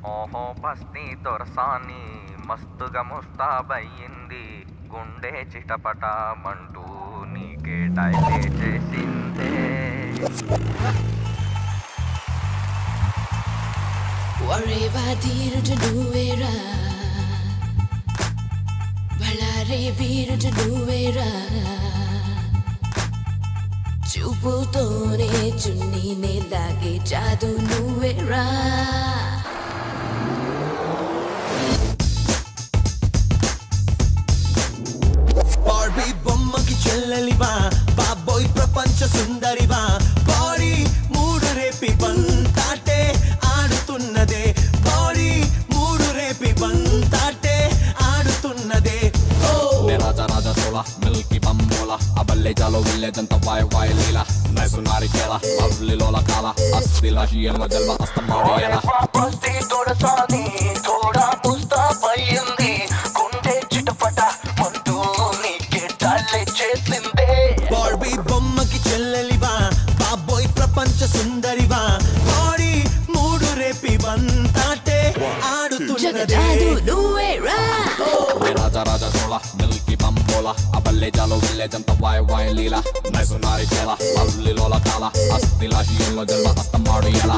ఓహో బస్తీ దొరసాని మస్తుగా ముస్తాబయ్యింది గుండె చిటపటమంటూ నీకే డైలే చేసిందే వరేవా తీరుడు నువ్వేరా బళారే వీరుడు నువ్వేరా చూపుతోనే చున్నీనే లాగే జాదు నువ్వేరా బార్బీ బొమ్మకి చెల్లెలివా బాబోయ్ ప్రపంచ సుందరివా బాడీ మూడు రేపి బంతాటే ఆడుతున్నదే బాడీ మూడు రేపి బంతాటే ఆడుతున్నదే Ne raja raja sola, milky bambola Aballe jalo ville janta vai vai lila Naisu nari kela, lovely lola kala Astila hieno jalva asta mariela బస్తీ తొడసాని తోడా ముస్తాబయ్యింది గుండె చిటపట మంటూ నీకే డాలే చేసిందే బార్బీ బొమ్మకి చెల్లెలివా బాబోయ్ ప్రపంచ సుందరివా బాడీ మూడు రేపి బంతాటే ఆడుతున్నదే జగజాదు నువ్వేరా Ne raja raja sola, milky bambola Aballe jalo ville janta vai vai lila Naisu nari kela, lovely lola kala Astila hieno jalva asta mariela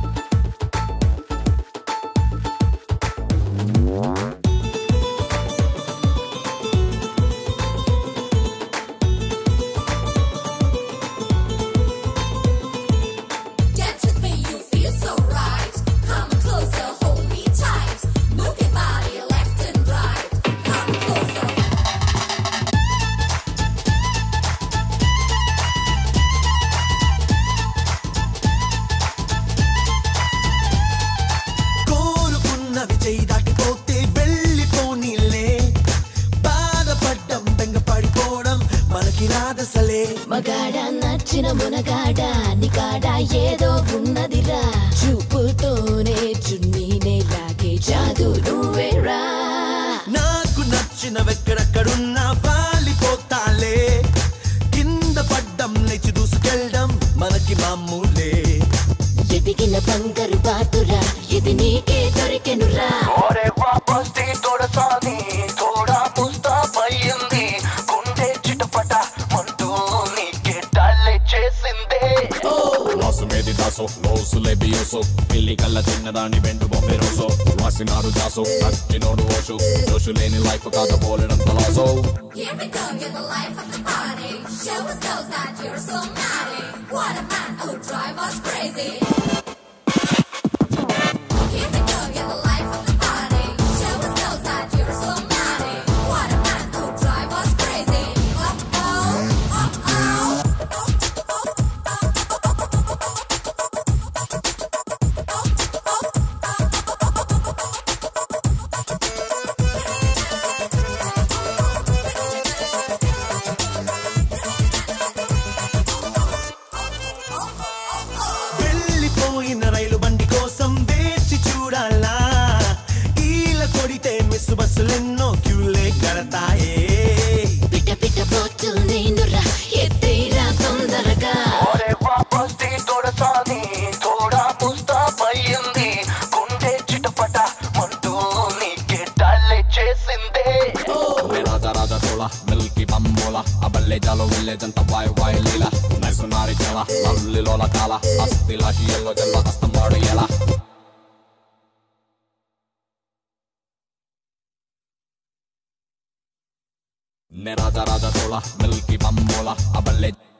Dance with me, you feel so right. Come closer, hold me tight. Move your body left and right. Come closer. కోరుకున్నవి చేయి దాటిపోతే వెళ్ళిపోనీలే బాధపడ్డం బెంగపడిపోవడం మనకి రాదసలే మగాడ నచ్చిన మునగాడ నికాడ ఏదో ఉన్నదిరా చూపుతోనే చున్నీనే లాగే జాదు నువ్వేరా నాకు నచ్చినవెక్కడెక్కడున్నా వాలిపోతాలే కింద పడ్డం లేచి దూసుకెళ్ళడం మనకి మామూలే ఎదిగిన బంగారు బాతురా ఇది నీకే దొరికెనురా ఓరే వాపస్తే తోడసాని తోడా ముస్తాబయ్యింది గుండె చిటపట మంటూ నీకే డాలే చేసిందే లాసు మేది దాసో లోసు లెబియోసో పిల్లి కళ్ళ చిన్నదాని వెండు బొమ్మెరోసో రాసినారు దాసో నచ్చినోడు ఓషు జోషు లేని లైఫ్ కాద పోలేడంత లాసో Here we go, you're the life of the party. Show us those that you're so naughty. What a man who drive us crazy. Here we go, you're the life of the party. Show us those that you're so naughty. What a man who drive us crazy. Uh oh, uh oh. వెళ్ళిపోయిన రైలు బండి కోసం వేచి చూడాలా ఈల కొడితే miss బస్సులెన్నో క్యూలే కడతాయే పిట పిట బోతుల్ నేనురా ఎత్తేరా తొందరగా ఓరే వాపస్తే తోడసాని తోడా ముస్తాబయ్యింది గుండె చిటపట మంటూ నీకే డాలే చేసిందే Ne raja raja sola, milky bambola Aballe jalo ville janta vai vai lila Naisu nari kela, lovely lola kala Astila hieno jalva asta mariela Ne raja raja sola, milky bambola Aballe